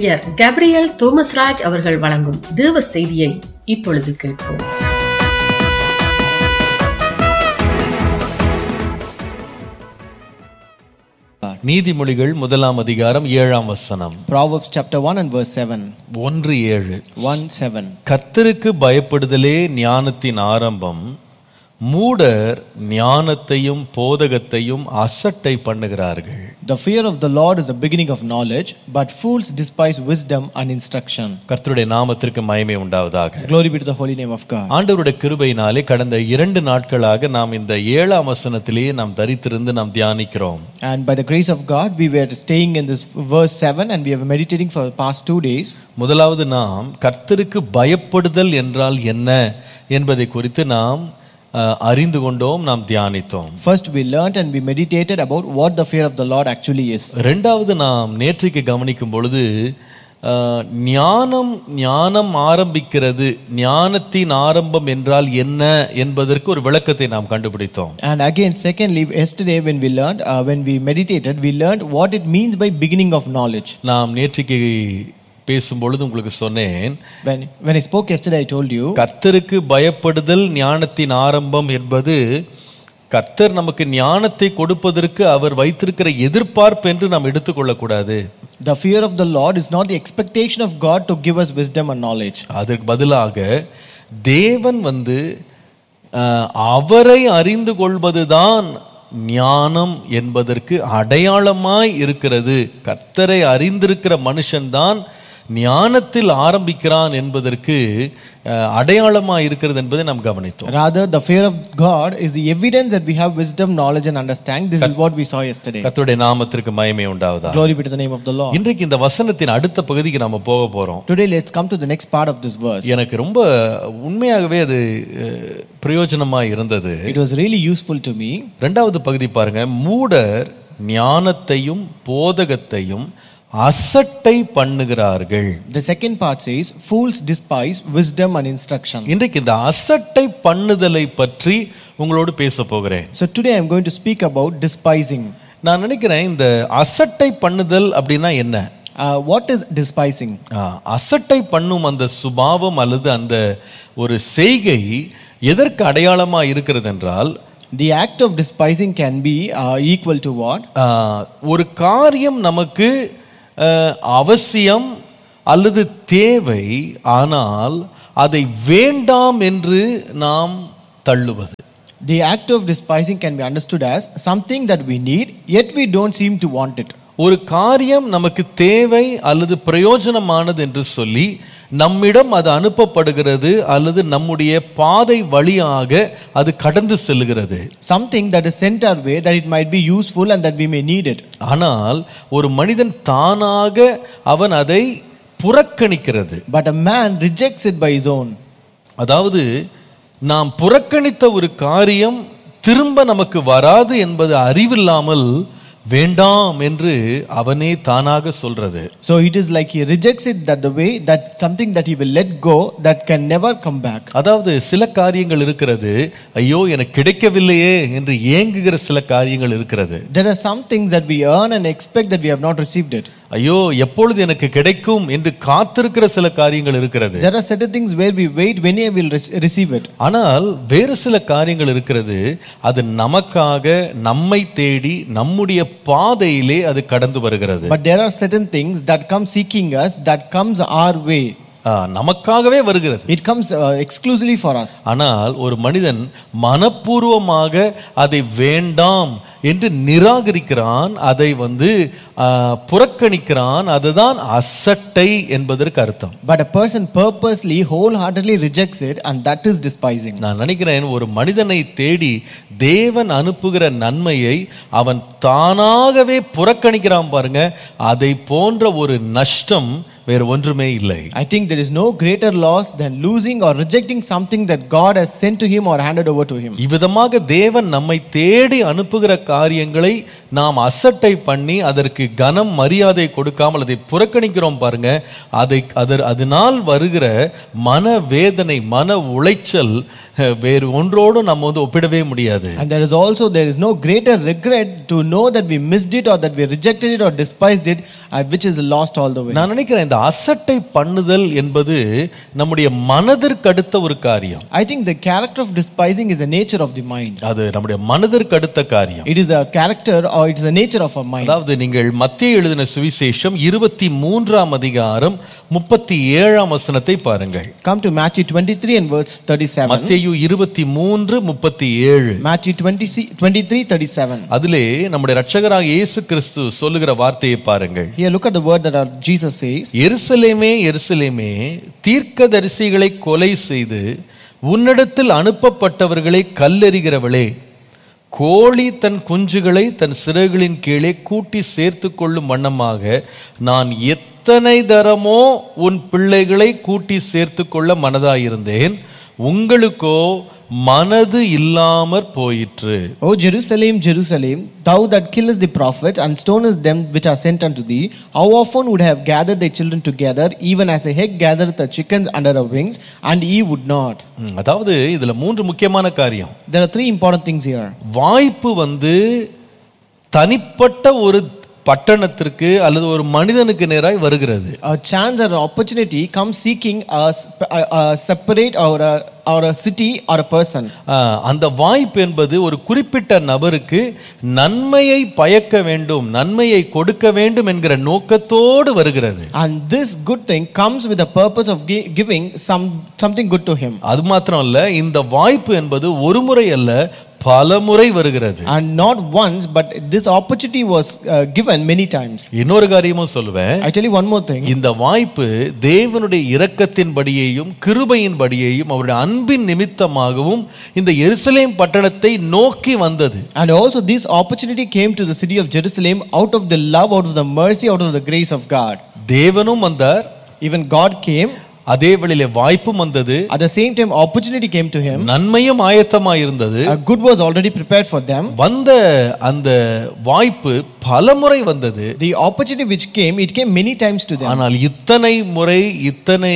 ஊழியர் கேப்ரியல் தோமஸ்ராஜ் அவர்கள் வழங்கும் தேவ செய்தியை இப்பொழுது கேட்போம் நீதிமொழிகள் முதலாம் அதிகாரம் ஏழாம் வசனம் Proverbs chapter 1 and verse 7. ஒன்று ஏழு 1 7. கர்த்தருக்கு பயப்படுதலே ஞானத்தின் ஆரம்பம் மூடர் ஞானத்தையும் போதகத்தையும் அசட்டை பண்ணுகிறார்கள் The fear of the Lord is the beginning of knowledge, but fools despise wisdom and instruction. கர்த்தருடைய நாமத்திற்கு மயமே உண்டாவதாக Glory be to the holy name of God. ஆண்டவருடைய கிருபையினாலே கடந்த இரண்டு நாட்களாக நாம் இந்த ஏழாம் வசனத்திலேயே நாம் தரித்திருந்து நாம் தியானிக்கிறோம் And by the grace of God, we were staying in this verse 7 and we were meditating for the past two days. முதலாவது நாம் கர்த்தருக்கு பயப்படுதல் என்றால் என்ன என்பதை குறித்து நாம் அஹ், அறிந்து கொண்டோம் நாம் தியானித்தோம் First, we learnt and we meditated about what the fear of the Lord actually is. ரெண்டாவது நாம் நேற்றைக்கு கவனிக்கும் பொழுது அஹ், ஞானம் ஞானம் ஆரம்பிக்கிறது ஞானத்தின் ஆரம்பம் என்றால் என்ன என்பதற்கு ஒரு விளக்கத்தை நாம் கண்டுபிடித்தோம் And again, secondly, yesterday when we learned, uh, when we meditated, we learned what it means by beginning of knowledge. நாம் நேற்றைக்கு பேசும்பொழுது உங்களுக்கு சொன்னேன் When, when I spoke yesterday, I told you கர்த்தருக்கு பயப்படுதல் ஞானத்தின் ஆரம்பம் என்பது கர்த்தர் நமக்கு ஞானத்தை கொடுப்பதற்கு அவர் வைத்திருக்கிற எதிர்பார்ப்பு என்று நாம் எடுத்துக்கொள்ளக்கூடாது the fear of the Lord is not the expectation of God to give us wisdom and knowledge. அதற்கு பதிலாக தேவன் வந்து அஹ், அவரை அறிந்து கொள்வதுதான் ஞானம் என்பதற்கு அடையாளமாய் இருக்கிறது கர்த்தரை அறிந்திருக்கிற மனுஷன்தான் ஞானத்தில் ஆரம்பிக்கிறான் என்பதற்கு அஹ், அடையாளமாய் இருக்கிறது என்பதை நாம் கவனித்தோம் Rather, the fear of God is the evidence that we have wisdom, knowledge, and understanding. This is what we saw yesterday. கர்த்தருடைய நாமத்திற்கு மயமே உண்டாவதா Glory be to the name of the Lord. இன்றைக்கு இந்த வசனத்தின் அடுத்த பகுதிக்கு நாம போக போறோம் Today, let's come to the next part of this verse. எனக்கு ரொம்ப உண்மையாகவே அது அஹ், பிரயோஜனமா இருந்தது It was really useful to me. ரெண்டாவது பகுதி பாருங்க மூடர் ஞானத்தையும் போதகத்தையும் அசட்டை பண்ணுகிறார்கள் The second part says, Fools despise wisdom and instruction. இன்றைக்கு இந்த அசட்டை பண்ணுதலை பற்றி உங்களோடு பேச போகிறேன் So, today I'm going to speak about despising. நான் நினைக்கிறேன் இந்த அசட்டை பண்ணுதல் அப்படின்னா என்ன Uh, what is despising? ஆ, அசட்டை பண்ணும் அந்த சுபாவம் அல்லது அந்த ஒரு செய்கை எதற்கு அடையாளமா இருக்கிறது என்றால் The act of despising can be uh, equal to what? ஆ, ஒரு காரியம் நமக்கு ஆ, அவசியம் அல்லது தேவை ஆனால் அதை வேண்டாம் என்று நாம் தள்ளுவது The act of despising can be understood as something that we need, yet we don't seem to want it. ஒரு காரியம் நமக்கு தேவை அல்லது பிரயோஜனமானது என்று சொல்லி நம்மிடம் அது அனுப்பப்படுகிறது அல்லது நம்முடைய பாதை வழியாக அது கடந்து செல்லுகிறது Something that is sent our way that it might be useful and that we may need it. ஆனால் ஒரு மனிதன் தானாக அவன் அதை புறக்கணிக்கிறது But a man rejects it by his own. அதாவது நாம் புறக்கணித்த ஒரு காரியம் திரும்ப நமக்கு வராது என்பது அறிவில்லாமல் வேண்டாம் என்று அவனே தானாக சொல்றது So it is like he rejects it that the way that something that he will let go that can never come back. அதாவது சில காரியங்கள் இருக்கிறது ஐயோ எனக்கு கிடைக்கவில்லையே என்று ஏங்குகிற சில காரியங்கள் இருக்கிறது There are some things that we earn and expect that we have not received it. ஐயோ எப்பொழுது எனக்கு கிடைக்கும் என்று காத்திருக்கிற சில காரியங்கள் இருக்கிறது There are certain things where we wait when we will rec- receive it. ஆனால் வேறு சில காரியங்கள் இருக்கிறது அது நமக்காக நம்மை தேடி நம்முடைய பாதையிலே அது கடந்து வருகிறது But there are certain things that come seeking us that comes our way. ஆ, நமக்காகவே வருகிறது It comes uh, exclusively for us. ஆனால் ஒரு மனிதன் மனப்பூர்வமாக அதை வேண்டாம் என்று நிராகரிக்கிறான் அதை வந்து ஆ, புறக்கணிக்கிறான் அதுதான் அசட்டை என்பதற்கு அர்த்தம் But a person purposely, wholeheartedly rejects it, and that is despising. நான் நினைக்கிறேன் ஒரு மனிதனை தேடி தேவன் அனுப்புகிற நன்மையை அவன் தானாகவே புறக்கணிக்கிறான் பாருங்க அதை போன்ற ஒரு நஷ்டம் வேறு ஒன்றுமே இல்லை I think there is no greater loss than losing or rejecting something that God has sent to him or handed over to him. இவ்விதமாக தேவன் நம்மை தேடி அனுப்புகிற காரியங்களை நாம் அசட்டை பண்ணி அதற்கு கனம் மரியாதை கொடுக்காமல் அதை புறக்கணிக்கிறோம் பாருங்க அதை அதர் அதனால் வருகிற மன வேதனை மன உளைச்சல் அஹ், வேறு ஒன்றோடும் நம்ம வந்து ஒப்பிடவே முடியாது And there is also there is no greater regret to know that we missed it or that we rejected it or despised it, uh, which is lost all the way. நான் நினைக்கிறேன் இந்த இந்த அசட்டை பண்ணுதல் என்பது நம்முடைய மனதிற்கு அடுத்த ஒரு காரியம் I think the character of despising is a nature of the mind. அது நம்முடைய மனதிற்கு அடுத்த காரியம் It is a character or it is a nature of our mind. அதாவது நீங்கள் மத்திய எழுதின சுவிசேஷம் இருபத்தி மூன்றாம் அதிகாரம் முப்பத்தி ஏழாம் வசனத்தை பாருங்கள் Come to Matthew 23 and verse 37. மத்தேயு இருபத்தி மூன்று முப்பத்தி ஏழு Matthew 20, 23 37. அதிலே நம்முடைய ரட்சகராக இயேசு கிறிஸ்து சொல்லுகிற வார்த்தையை பாருங்கள் Here, look at the word that our Jesus says. எருசலேமே எருசலேமே தீர்க்கதரிசிகளை கொலை செய்து உன்னிடத்தில் அனுப்பப்பட்டவர்களை கல்லெறிகிறவளே கோழி தன் குஞ்சுகளை தன் சிறகுகளின் கீழே கூட்டி சேர்த்து கொள்ளும் வண்ணமாக நான் எத்தனை தரமோ உன் பிள்ளைகளை கூட்டி சேர்த்து கொள்ள மனதாயிருந்தேன் உங்களுக்கோ மனது இல்லாமற் போயிற்று O Jerusalem, Jerusalem, thou that killest the prophets and stonest them which are sent unto thee, how often would I have gathered thy children together, even as a hen gathereth the chickens under her wings, and ye would not. ம், அதாவது இதுல மூன்று முக்கியமான காரியம் There are three important things here. வாய்ப்பு வந்து தனிப்பட்ட ஒரு பட்டணத்திற்கு அல்லது ஒரு மனிதனுக்கு நேராய் வருகிறது A chance or an opportunity comes seeking a, sp- a, a separate or a, or a city or a person. ஆ, அந்த வாய்ப்பு என்பது ஒரு குறிப்பிட்ட நபருக்கு நன்மையை பயக்க வேண்டும் நன்மையை கொடுக்க வேண்டும் என்கிற நோக்கத்தோடு வருகிறது And this good thing comes with the purpose of gi- giving some, something good to him. அது மாத்திரம் அல்ல இந்த வாய்ப்பு என்பது ஒரு முறை அல்ல பல முறை வருகிறது And not once, but this opportunity was uh, given many times. இன்னொரு காரியமும் சொல்லுவேன் I tell you one more thing. இந்த வாய்ப்பு தேவனுடைய இரக்கத்தின்படியையும் கிருபையின்படியையும் அவருடைய அன்பின் நிமித்தமாகவும் இந்த எருசலேம் பட்டணத்தை நோக்கி வந்தது And also, this opportunity came to the city of Jerusalem out of the love, out of the mercy, out of the grace of God. தேவனும் வந்தார் Even God came. அதே வேளையிலே வாய்ப்பும் வந்தது At the same time, opportunity came to him. நன்மையும் ஆயத்தமாயிருந்தது A good was already prepared for them. வந்த அந்த வாய்ப்பு பல முறை வந்தது The opportunity which came, it came many times to them. ஆனால் இத்தனை முறை இத்தனை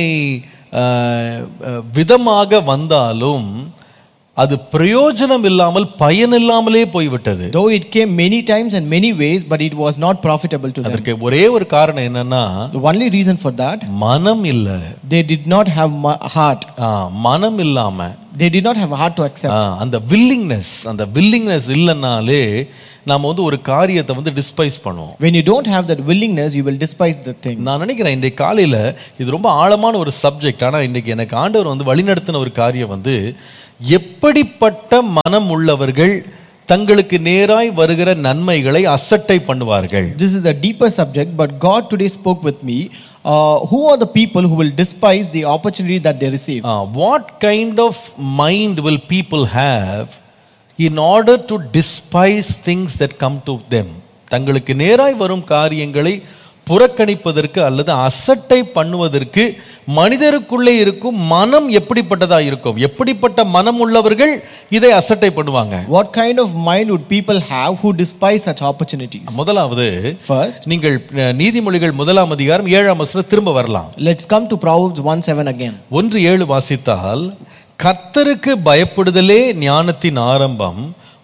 அஹ், அஹ், விதமாக வந்தாலும் அது பிரயோஜனம் இல்லாமல் பயனில்லாமலே போய்விட்டது Though it came many times and many ways, but it was not profitable to them. அதற்கு ஒரே ஒரு காரணம் என்னன்னா The only reason for that, மனம் இல்ல they did not have ma- heart. ஆ, மனம் இல்லாம They did not have a heart to accept. ஆ, அந்த வில்லிங்னஸ் அந்த வில்லிங்னஸ் இல்லைன்னாலே நாம வந்து ஒரு காரியத்தை வந்து டிஸ்பைஸ் பண்ணுவோம் When you don't have that willingness, you will despise the thing. நான் நினைக்கிறேன் இன்றைக்கு காலையில் இது ரொம்ப ஆழமான ஒரு சப்ஜெக்ட் ஆனால் இன்றைக்கி எனக்கு ஆண்டவர் வந்து வழிநடத்தின ஒரு காரியம் வந்து எப்படிப்பட்ட மனம் உள்ளவர்கள் தங்களுக்கு நேராய் வருகிற நன்மைகளை அசட்டை பண்ணுவார்கள் This is a deeper subject, but God today spoke with me. Uh, who are the people who will despise the opportunity that they receive? What kind of mind will people have in order to despise things that come to them தங்களுக்கு நேராய் வரும் காரியங்களை புறக்கணிப்பதற்கு அல்லது அசட்டை பண்ணுவதற்கு மனிதருக்குள்ளே இருக்கும் மனம் எப்படிப்பட்டதா இருக்கும் எப்படிப்பட்ட மனம் உள்ளவர்கள் இதை அசட்டை பண்ணுவாங்க What kind of mind would people have who despise such opportunities? முதலாவது First, நீங்கள் அஹ், நீதிமொழிகள் முதலாம் அதிகாரம் ஏழாம் வசனம் திரும்ப வரலாம் let's come to Proverbs 1 7 again. ஒன்று ஏழு வாசித்தால் கர்த்தருக்கு பயப்படுதலே ஞானத்தின் ஆரம்பம்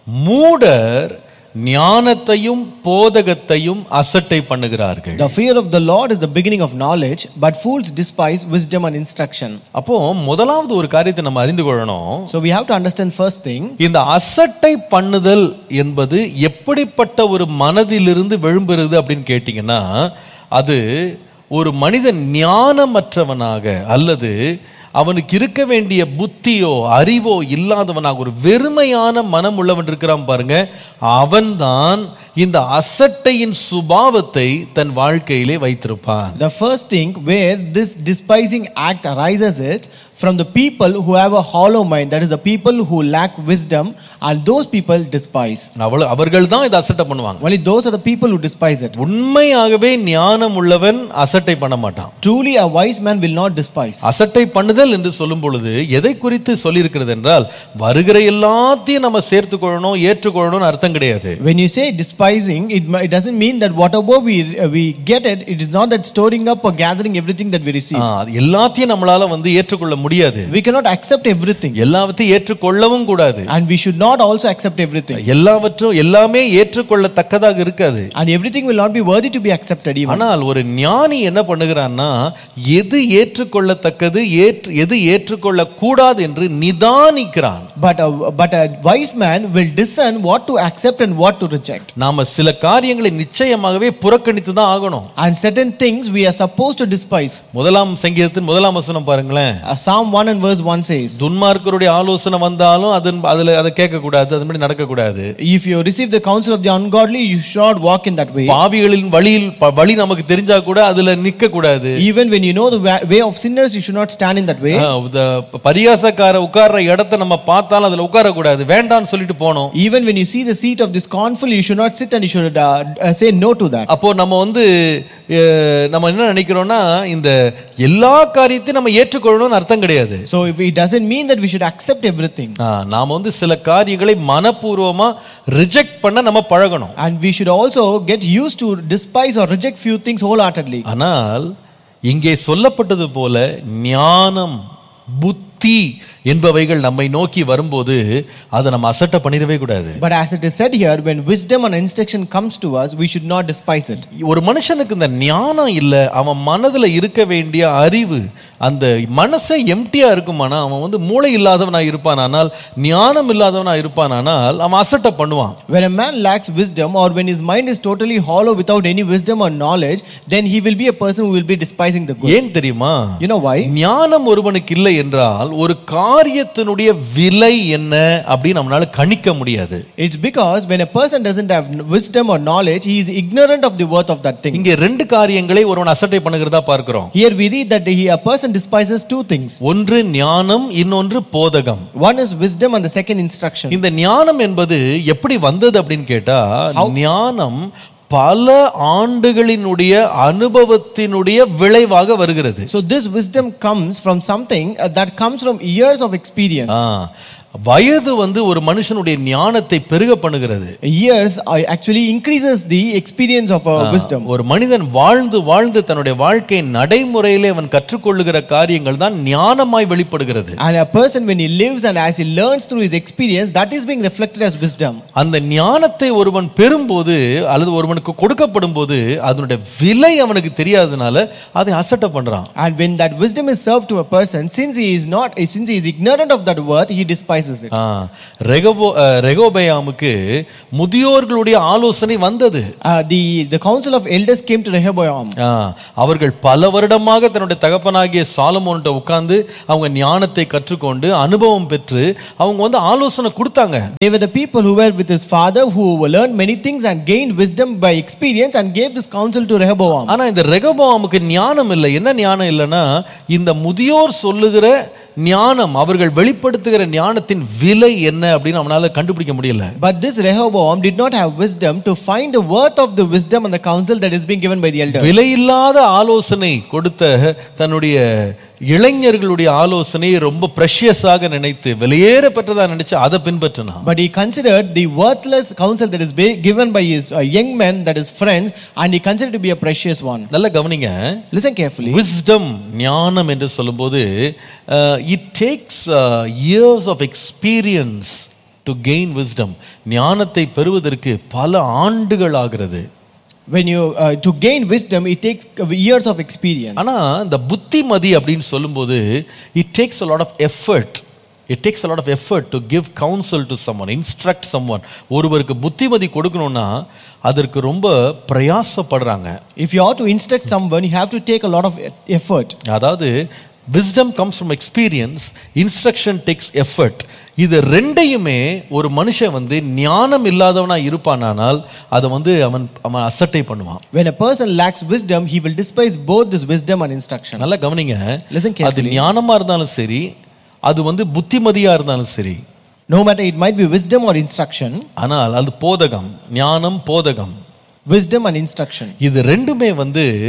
மூடர் ஞானத்தையும் போதகத்தையும் அசட்டை பண்ணுகிறார்கள் The fear of the Lord is the beginning of knowledge, but fools despise wisdom and instruction. அப்போ முதலாவது ஒரு காரியத்தை நம்ம அறிந்து கொள்ளணும் So we have to understand first thing இந்த அசட்டை பண்ணுதல் என்பது எப்படிப்பட்ட ஒரு மனதிலிருந்து விழும்புறது அப்படின்னு கேட்டிங்கன்னா அது ஒரு மனிதன் ஞானமற்றவனாக அல்லது அவனுக்கு இருக்க வேண்டிய புத்தியோ அறிவோ இல்லாதவனாக ஒரு வெறுமையான மனம் உள்ளவன் இருக்கிறான் பாருங்க அவன்தான் இந்த அசட்டையின் சுபாவத்தை தன் வாழ்க்கையிலே வைத்திருப்பான் the first thing where this despising act arises it from the people who have a hollow mind, that is, the people who lack wisdom, and those people despise. அவள் அவர்கள் தான் இதை அசட்டை பண்ணுவாங்க Only those are the people who despise it. உண்மையாகவே ஞானம் உள்ளவன் அசட்டை பண்ண மாட்டான் Truly, a wise man will not despise. அசட்டை பண்ணுதல் என்று சொல்லும் பொழுது எதை குறித்து சொல்லியிருக்கிறது என்றால் வருகிற எல்லாத்தையும் நம்ம சேர்த்துக்கொள்ளணும் ஏற்றுக்கொள்ளணும்னு அர்த்தம் கிடையாது When you say despise, despising, it, mi- it doesn't mean that whatever we, uh, we get it, it is not that storing up or gathering everything that we receive. ஆ, அது எல்லாத்தையும் நம்மளால வந்து ஏற்றுக்கொள்ள முடியாது We cannot accept everything. எல்லாவற்றையும் ஏற்றுக்கொள்ளவும் கூடாது And we should not also accept everything. எல்லாவற்றும் எல்லாமே ஏற்றுக்கொள்ளத்தக்கதாக இருக்காது And everything will not be worthy to be accepted even. ஆனால் ஒரு ஞானி என்ன பண்ணுகிறான்னா எது ஏற்றுக்கொள்ளத்தக்கது ஏற்று எது ஏற்றுக்கொள்ள கூடாது என்று நிதானிக்கிறான் But a, but a wise man will discern what to accept and what to reject. நாம சில காரியங்களை நிச்சயமாகவே புறக்கணித்து தான் ஆகணும் And certain things we are supposed to despise. முதலாம் சங்கீதத்தின் முதலாம் வசனம் பாருங்களேன் Uh, Psalm 1 and verse 1 says, துன்மார்க்கருடைய ஆலோசனை வந்தாலும் அதன் அதுல அதை கேட்க கூடாது அதுபடி நடக்கக்கூடாது If you receive the counsel of the ungodly, you should not walk in that way. பாவிகளின் வழியில் ப- வழி நமக்கு தெரிஞ்சா கூட அதுல நிக்க கூடாது Even when you know the wa- way of sinners, you should not stand in that way. ஆ, இந்த பரியாசக்கார உட்கார்ற இடத்தை நம்ம பார்த்தாலும் அதுல உட்காரக்கூடாது வேண்டாம்னு சொல்லிட்டு போனோம் Even when you see the seat of the scornful, you should not sit and you should uh, uh, say no to that. அப்போ நம்ம வந்து அஹ், நம்ம என்ன நினைக்கிறோம்னா இந்த எல்லா காரியத்தையும் நம்ம ஏற்றுக்கொள்ளணும்னு அர்த்தம் கிடையாது So if it doesn't mean that we should accept everything. ஆ, நாம வந்து சில காரியங்களை மனப்பூர்வமா ரிஜெக்ட் பண்ண நம்ம பழகணும் And we should also get used to despise or reject few things wholeheartedly. ஆனால் இங்கே சொல்லப்பட்டது போல ஞானம் புத்தி என்பவைகள் நம்மை நோக்கி வரும்போது அதை நம்ம அசட்டை பண்ணிடவே கூடாது But as it is said here, when wisdom and instruction comes to us, we should not despise it. ஒரு மனுஷனுக்கு இந்த ஞானம் இல்லை அவன் மனதுல இருக்க வேண்டிய அறிவு அந்த மனசே எம்டியா இருக்குமானா அவன் வந்து மூளை இல்லாதவனா இருப்பானானால் ஞானம் இல்லாதவனா இருப்பானானால் அவன் அசட்டை பண்ணுவான் When a man lacks wisdom or when his mind is totally hollow without any wisdom or knowledge, then he will be a person who will be despising the good. ஏன் தெரியுமா You know why? ஞானம் ஒருவனுக்கு இல்லை என்றால் ஒரு காரியத்தினுடைய விலை என்ன அப்படின்னு நம்மளால கணிக்க முடியாது It's because when a person doesn't have wisdom or knowledge, he is ignorant of the worth of that thing. இங்கே ரெண்டு காரியங்களை ஒருவன் அசட்டை பண்ணுகிறதா பார்க்கிறோம் Here we read that he, a person despises two things. ஒன்று ஞானம் இன்னொன்று போதகம் One is wisdom and the second instruction. இந்த ஞானம் என்பது எப்படி வந்தது அப்படின்னு கேட்டா ஞானம் பல ஆண்டுகளினுடைய அனுபவத்தினுடைய விளைவாக வருகிறது So this wisdom comes from something uh, that comes from years of experience. ஆ, வயது வந்து ஒரு மனுஷனுடைய ஞானத்தை பெருக பண்ணுகிறது Years uh, actually increases the experience of uh, wisdom. ஒரு மனிதன் வாழ்ந்து வாழ்ந்து தன்னுடைய வாழ்க்கை நடைமுறையிலே அவன் கற்றுக்கொள்ளுகிற காரியங்கள் தான் ஞானமாய் வெளிப்படுகிறது And a person when he lives and as he learns through his experience, that is being reflected as wisdom. அந்த ஞானத்தை ஒருவன் பெறும்போது அல்லது ஒருவனுக்கு கொடுக்கப்படும் போது அதனுடைய விலை அவனுக்கு தெரியாதனால அதை அசட்டை பண்றான் And when that wisdom is served to a person, since he is not, since he is ignorant of that worth, he despises it. ஆ, ரெகபோ அஹ், ரெகோபெயாமுக்கு முதியோர்களுடைய ஆலோசனை வந்தது Uh, the, the council of elders came to Rehoboam. ஆ, அவர்கள் பல வருடமாக தன்னுடைய தகப்பனாகிய சாலமோன்கிட்ட உட்கார்ந்து அவங்க ஞானத்தை கற்றுக்கொண்டு அனுபவம் பெற்று அவங்க வந்து ஆலோசனை கொடுத்தாங்க They were the people who were with his father who learned many things and gained wisdom by experience and gave this counsel to Rehoboam. ஆனா இந்த ரெகபோவாமுக்கு ஞானம் இல்லை என்ன ஞானம் இல்லைன்னா இந்த முதியோர் சொல்லுகிற ஞானம் அவர்கள் வெளிப்படுத்துகிற ஞானத்தின் விலை என்ன அப்படின்னு அவனால கண்டுபிடிக்க முடியல But this Rehoboam did not have wisdom to find the worth of the wisdom and the counsel that is being given by the elders. விலையில்லாத ஆலோசனை கொடுத்த தன்னுடைய இளைஞர்களுடைய ஆலோசனையை ரொம்ப ப்ரெஷியஸாக நினைத்து விலையேற பெற்றதா நினைச்சு அதை பின்பற்றினான் But he considered the worthless counsel that is be- given by his uh, young men, that is friends, and he considered to be a precious one. நல்ல கவனிங்க Listen carefully. விஸ்டம் ஞானம் என்று சொல்லும்போது it takes years of experience to gain wisdom ஞானத்தை பெறுவதற்கு பல ஆண்டுகள் ஆகிறது When you uh, to gain wisdom, it takes years of experience. ஆனா இந்த புத்திமதி அப்படின்னு சொல்லும்போது it takes a lot of effort it takes a lot of effort to give counsel to someone instruct someone ஒருவருக்கு புத்திமதி கொடுக்கணும்னா அதற்கு ரொம்ப பிரயாசப்படுறாங்க If you are to instruct someone, you have to take a lot of e- effort. அதாவது wisdom comes from experience instruction takes effort இது ரெண்டையுமே ஒரு மனுஷன் வந்து ஞானம் இல்லாதவனா இருப்பானானால் அதை வந்து அவன் அவன் அசட்டை பண்ணுவான் When a person lacks wisdom, he will despise both this wisdom and instruction. நல்லா கவனிங்க Listen அது carefully. ஞானமா இருந்தாலும் சரி அது வந்து புத்திமதியா இருந்தாலும் சரி No matter it might be wisdom or instruction, ஆனால் அது போதகம் ஞானம் போதகம் wisdom and instruction. இது ரெண்டுமே வந்து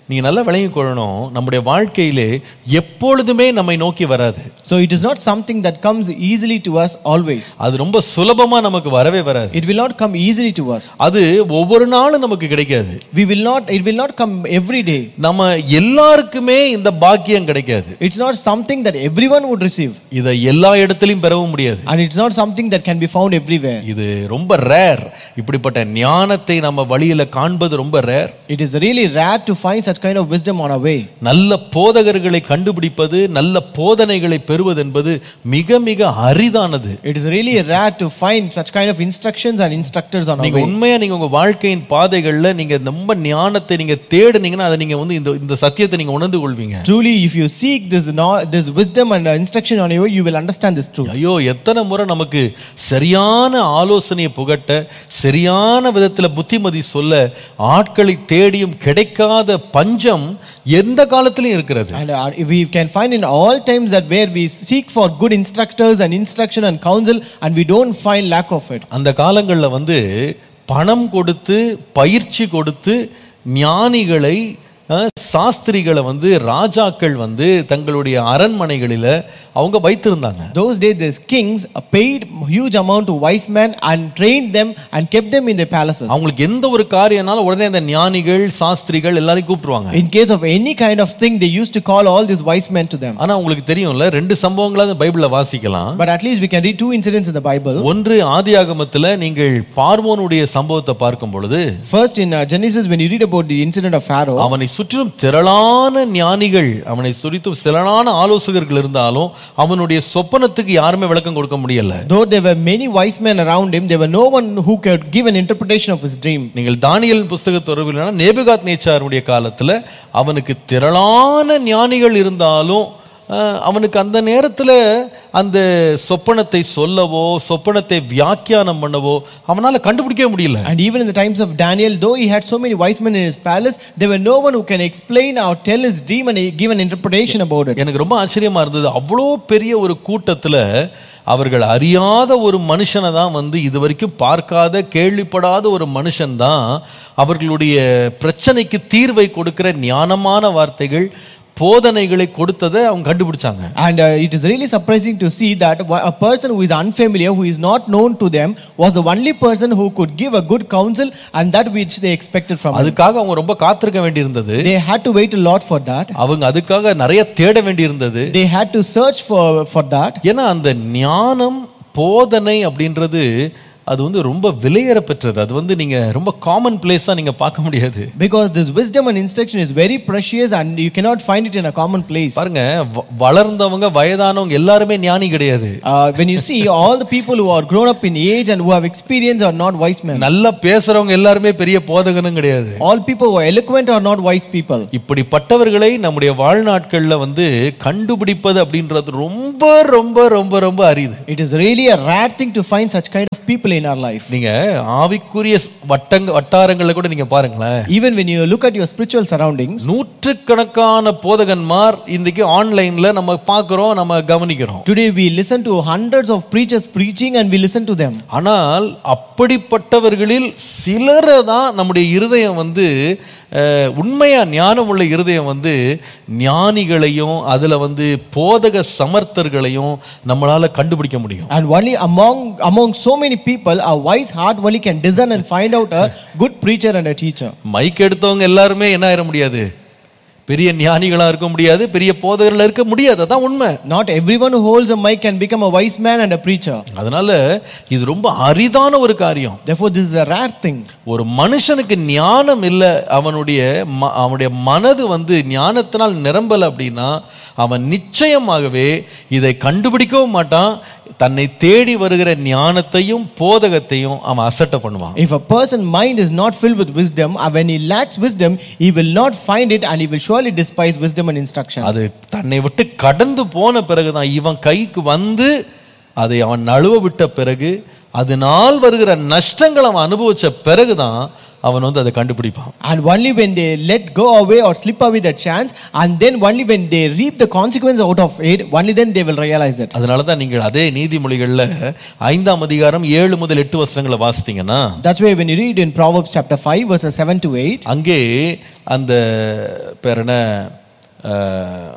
நீங்க நல்லா விளங்கி கொள்ளணும் நம்முடைய வாழ்க்கையிலே எப்பொழுதுமே நம்மை நோக்கி வராது So it is not something that comes easily to us always. அது ரொம்ப சுலபமா நமக்கு வரவே வராது It will not come easily to us. அது ஒவ்வொரு நாளும் நமக்கு கிடைக்காது We will not, it will not come every day. நம்ம எல்லாருக்குமே இந்த பாக்கியம் கிடைக்காது It's not something that everyone would receive. இதை எல்லா இடத்துலையும் பெறவும் முடியாது And it's not something that can be found everywhere. இது ரொம்ப ரேர் இப்படிப்பட்ட ஞானத்தை நம்ம வழியில காண்பது ரொம்ப rare It is really rare to find such kind of wisdom on our way. நல்ல போதகர்களை கண்டுபிடிப்பது நல்ல போதனைகளை பெறுவது என்பது மிக மிக அரிதானது It is really rare to find such kind of instructions and instructors on our நீங்க way. உண்மையா நீங்க உங்க வாழ்க்கையின் பாதைகள்ல நீங்க ரொம்ப ஞானத்தை நீங்க தேடுனீங்கன்னா அதை நீங்க வந்து இந்த இந்த சத்தியத்தை நீங்க உணர்ந்து கொள்வீங்க Truly, if you seek this, know- this wisdom and uh, instruction on your way, you will understand this truth. ஐயோ எத்தனை முறை நமக்கு சரியான ஆலோசனையை புகட்ட சரியான விதத்துல புத்திமதி சொல்ல ஆட்களை தேடியும் கிடைக்காத பஞ்சம் எந்த காலத்திலும் இருக்கிறது And uh, we can find in all times that where we seek for good instructors and instruction and counsel, and we don't find lack of it. அந்த காலங்கள்ல வந்து பணம் கொடுத்து பயிற்சி கொடுத்து ஞானிகளை அஹ், சாஸ்திரிகளை வந்து ராஜாக்கள் வந்து தங்களுடைய அரண்மனைகளில அவங்க வைத்திருந்தாங்க Those days, these kings uh, paid huge amount to wise men and trained them and kept them in their palaces. அவங்களுக்கு எந்த ஒரு காரியம்னாலும் உடனே அந்த ஞானிகள் சாஸ்திரிகள் எல்லாரையும் கூப்பிட்டுருவாங்க In case of any kind of thing, they used to call all these wise men to them. ஆனா உங்களுக்கு தெரியும்ல ரெண்டு சம்பவங்களாவது பைபிள்ல வாசிக்கலாம் But at least we can read two incidents in the Bible. ஒன்று ஆதியாகமத்துல நீங்கள் பார்வோனுடைய சம்பவத்தை பார்க்கும் பொழுது First, in uh, Genesis, when you read about the incident of Pharaoh, அவனை சுற்றிலும் திரளான ஞானிகள் அவனை சுற்றிலும் திரளான ஆலோசகர்கள் இருந்தாலும் அவனுடைய சொப்பனத்துக்கு யாருமே விளக்கம் கொடுக்க முடியல though there were many wise men around him, there were no one who could give an interpretation of his dream. நீங்கள் தானியல் புஸ்தக தொடர்பில் நேபுகாத் நேச்சாருடைய காலத்துல அவனுக்கு திரளான ஞானிகள் இருந்தாலும் அஹ், அவனுக்கு அந்த நேரத்துல அந்த சொப்பனத்தை சொல்லவோ சொப்பனத்தை வியாக்கியானம் பண்ணவோ அவனால கண்டுபிடிக்கவே முடியல And even in the times of Daniel, though he had so many wise men in his palace, there were no one who can explain or tell his dream and give an interpretation about it. எனக்கு ரொம்ப ஆச்சரியமா இருந்தது அவ்வளோ பெரிய ஒரு கூட்டத்துல அவர்கள் அறியாத ஒரு மனுஷனை தான் வந்து இது வரைக்கும் பார்க்காத கேள்விப்படாத ஒரு மனுஷன் தான் அவர்களுடைய பிரச்சனைக்கு தீர்வை கொடுக்கிற ஞானமான வார்த்தைகள் போதனைகளை கொடுத்ததை அவங்க கண்டுபிடிச்சாங்க And uh, it is really surprising to see that wha- a person who is unfamiliar, who is not known to them, was the only person who could give a good counsel and that which they expected from him. அதுக்காக அவங்க ரொம்ப காத்திருக்க வேண்டியிருந்தது They had to wait a lot for that. அவங்க அதுக்காக நிறைய தேட வேண்டியிருந்தது They had to search for, for that. ஏன்னா அந்த ஞானம் போதனை அப்படின்றது அது வந்து ரொம்ப விலையேற பெற்றது அது வந்து நீங்க ரொம்ப காமன் பிளேஸா நீங்க பார்க்க முடியாது Because this wisdom and instruction is very precious and you cannot find it in a common place. பாருங்க வ- வளர்ந்தவங்க வயதானவங்க எல்லாருமே ஞானி கிடையாது Uh, when you see all the people who are grown up in age and who have experience are not wise men. நல்லா பேசுறவங்க எல்லாருமே பெரிய போதகனும் கிடையாது All people who are eloquent are not wise people. இப்படிப்பட்டவர்களை நம்முடைய வாழ்நாட்கள்ல வந்து கண்டுபிடிப்பது அப்படின்றது ரொம்ப ரொம்ப ரொம்ப ரொம்ப அரிது It is really a rare thing to find such kind of people in our life. நீங்க ஆவிக்குரிய வட்டங்க வட்டாரங்கள்ல கூட நீங்க பாருங்களேன் Even when you look at your spiritual surroundings, நூற்றுக்கணக்கான போதகன்மார் இன்னைக்கு ஆன்லைன்ல நம்ம பார்க்கிறோம் நம்ம கவனிக்கிறோம் today we listen to hundreds of preachers preaching and we listen to them. ஆனால் அப்படிப்பட்டவர்களில் சிலரை தான் நம்முடைய இருதயம் வந்து அஹ், உண்மையா ஞானம் உள்ள இருதயம் வந்து ஞானிகளையும் அதுல வந்து போதக சமர்த்தர்களையும் நம்மளால கண்டுபிடிக்க முடியும் And only among among so many people, a wise heart only can discern and find out a good preacher and a teacher. Mic எடுத்தவங்க எல்லாருமே என்ன ஆயிட முடியாது பெரிய ஞானிகளா இருக்க முடியாது பெரிய போதகர்களா இருக்க முடியாது அதான் உண்மை Not everyone who holds a mic can become a wise man and a preacher. அதனால இது ரொம்ப அரிதான ஒரு காரியம் Therefore, this is a rare thing. ஒரு மனுஷனுக்கு ஞானம் இல்லை அவனுடைய ம- அவனுடைய மனது வந்து ஞானத்தினால் நிரம்பல அப்படின்னா அவன் நிச்சயமாகவே இதை கண்டுபிடிக்கவும் மாட்டான் தன்னை தேடி வருகிற ஞானத்தையும் போதகத்தையும் அவன் அசட்டை பண்ணுவான் If a person's mind is not filled with wisdom, and when he lacks wisdom, he will not find it and he will surely despise wisdom and instruction. அது தன்னை விட்டு கடந்து போன பிறகுதான் இவன் கைக்கு வந்து அதை அவன் நழுவ விட்ட பிறகு அதனால் வருகிற நஷ்டங்களை அவன் அனுபவிச்ச பிறகுதான் அவன் வந்து அதை கண்டுபிடிப்பான் And only when they let go away or slip away that chance, and then only when they reap the consequence out of it, only then they will realize it. அதனால தான் நீங்கள் அதே நீதிமொழிகள்ல ஐந்தாம் அதிகாரம் ஏழு முதல் எட்டு வசனங்களை வாசித்தீங்கன்னா That's why when you read in Proverbs chapter 5, verses 7 to 8, அங்கே அந்த பேர் என்ன அஹ்,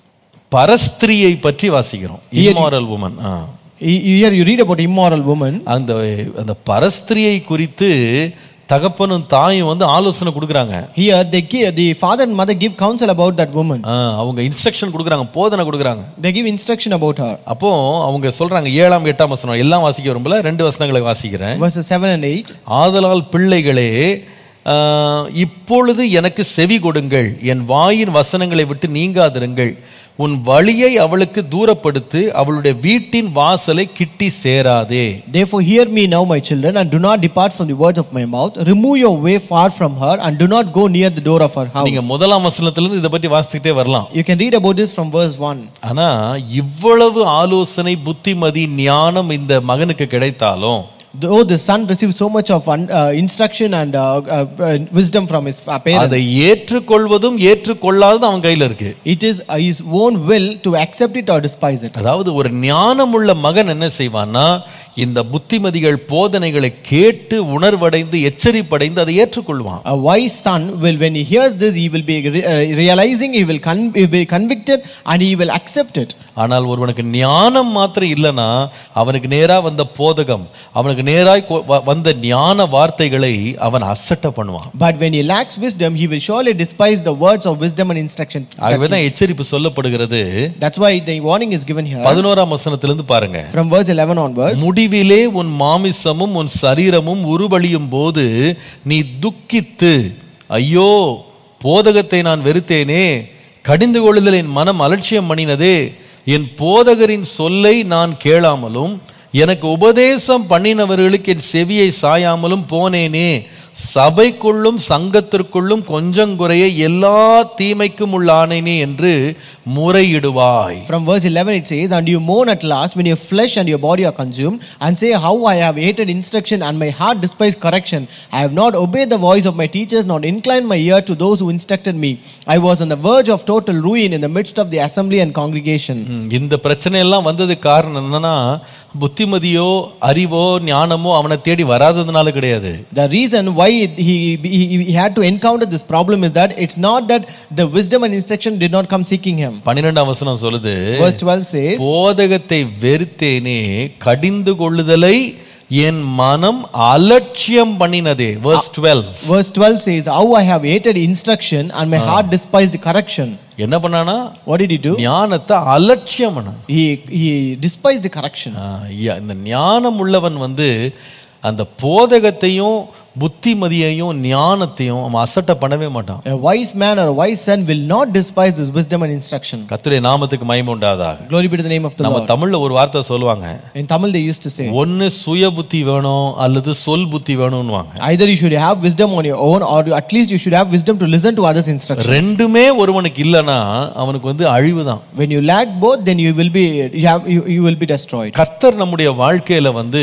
பரஸ்திரியை பற்றி வாசிக்கிறோம் immoral woman he- here you read about immoral woman. அந்த அந்த பரஸ்திரியை குறித்து தகப்பனும் தாயும் வந்து ஆலோசனை கொடுக்குறாங்க Here they give, the father and mother give counsel about that woman. ஆ, அவங்க இன்ஸ்ட்ரக்ஷன் கொடுக்குறாங்க போதனை கொடுக்குறாங்க They give instruction about her. அப்போ அவங்க சொல்றாங்க ஏழாம் எட்டாம் வசனம் எல்லாம் வாசிக்க விரும்பல ரெண்டு வசனங்களை வாசிக்கிறேன் Verses 7 and 8. ஆதலால் பிள்ளைகளே ஆ, இப்பொழுது எனக்கு செவி கொடுங்கள் என் வாயின் வசனங்களை விட்டு நீங்காதிருங்கள் உன் வழியை அவளுக்கு தூரப்படுத்து அவளுடைய வீட்டின் வாசலை கிட்டி சேராதே Therefore, hear me now, my children, and do not depart from the words of my mouth. Remove your way far from her, and do not go near the door of her house. நீங்க முதலாம் வசனத்துல இருந்து இதை பத்தி வாசிக்கிட்டே வரலாம் You can read about this from verse 1. ஆனா இவ்வளவு ஆலோசனை புத்திமதி ஞானம் இந்த மகனுக்கு கிடைத்தாலும் Though the son received so much of un, uh, instruction and uh, uh, uh, wisdom from his uh, parents, அதை ஏற்றுக்கொள்வதும் ஏற்றுக்கொள்ளாததும் அவன் கையில இருக்கு it is uh, his own will to accept it or despise it. அதாவது ஒரு ஞானமுள்ள மகன் என்ன செய்வான்னா இந்த புத்திமதிகள் போதனைகளை கேட்டு உணர்வடைந்து எச்சரிப்படைந்து அதை ஏற்றுக்கொள்வான் A wise son will, when he hears this, he will be re- uh, realizing, he will, con- he will be convicted, and he will accept it. ஆனால் ஒருவனுக்கு ஞானம் மாத்திரம் இல்லைன்னா அவனுக்கு நேரா வந்த போதகம் அவனுக்கு நேராய் கொ- வ- வந்த ஞான வார்த்தைகளை அவன் அசட்டை பண்ணுவான் But when he lacks wisdom, he will surely despise the words of wisdom and instruction. ஆகவே தான் எச்சரிப்பு சொல்லப்படுகிறது That's why the warning is given here. பதினோராம் வசனத்திலிருந்து பாருங்க From verse 11 onwards, முடிவிலே உன் மாமிசமும் உன் சரீரமும் உருவழியும் போது நீ துக்கித்து ஐயோ போதகத்தை நான் வெறுத்தேனே கடிந்து கொள்ளுதல் என் மனம் அலட்சியம் பண்ணினதே என் போதகரின் சொல்லை நான் கேளாமலும் எனக்கு உபதேசம் பண்ணினவர்களுக்கு என் செவியை சாயாமலும் போனேனே சபைக்குள்ளும் சங்கத்திற்குள்ளும் கொஞ்சம் குறைய எல்லா தீமைக்கும் உள்ளானேனே என்று முறையிடுவாய் from verse 11 it says, And you mourn at last when your flesh and your body are consumed, and say, How I have hated instruction, and my heart despised correction. I have not obeyed the voice of my teachers, nor inclined my ear to those who instructed me. I was on the verge of total ruin in the midst of the assembly and congregation. ம், இந்த பிரச்சனை எல்லாம் வந்ததுக்கு காரணம் என்னன்னா புத்திமதியோ அறிவோ ஞானமோ அவனை தேடி வராததுனால கிடையாது The reason why he, he, he had to encounter this problem is that it's not that the wisdom and instruction did not come seeking him. பன்னிரெண்டாம் வசனம் சொல்லுது Verse 12 says, போதகத்தை வெறுத்தேனே கடிந்து கொள்ளுதலை என் மனம் அலட்சியம் பண்ணினதே verse 12 Verse 12 says, How I have hated instruction, and my heart despised correction. என்ன பண்ணானா What did he do? ஞானத்தை அலட்சியம் பண்ணான் He, he despised correction. ஆ, ஐயா, இந்த ஞானம் உள்ளவன் வந்து அந்த போதகத்தையும் புத்திமதியையும் ஞானத்தையும் அவன் அசட்டை பண்ணவே மாட்டான் A wise man or a wise son will not despise this wisdom and instruction. கர்த்தருடைய நாமத்துக்கு மகிமை உண்டாதாக Glory be to the name of the நம்ம Lord. தமிழ்ல ஒரு வார்த்தை சொல்லுவாங்க In Tamil, they used to say, ஒன்னு சுய புத்தி வேணும் அல்லது சொல் புத்தி வேணும்னுவாங்க either you should have wisdom on your own, or at least you should have wisdom to listen to others' instruction. ரெண்டுமே ஒருவனுக்கு இல்லைன்னா அவனுக்கு வந்து அழிவு தான் When you lack both, then you will be you, have, you, you will be destroyed. கர்த்தர் நம்முடைய வாழ்க்கையில வந்து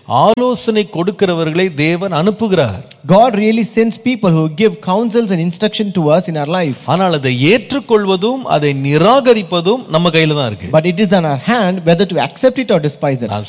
ஆலோசனை கொடுக்கிறவர்களை தேவன் அனுப்புகிறார் God really sends people who give counsels and instruction to us in our life. ஆனால் அதை ஏற்றுக்கொள்வதும் அதை நிராகரிப்பதும் நம்ம கையில தான் இருக்கு But it is on our hand whether to accept it or despise it. நான்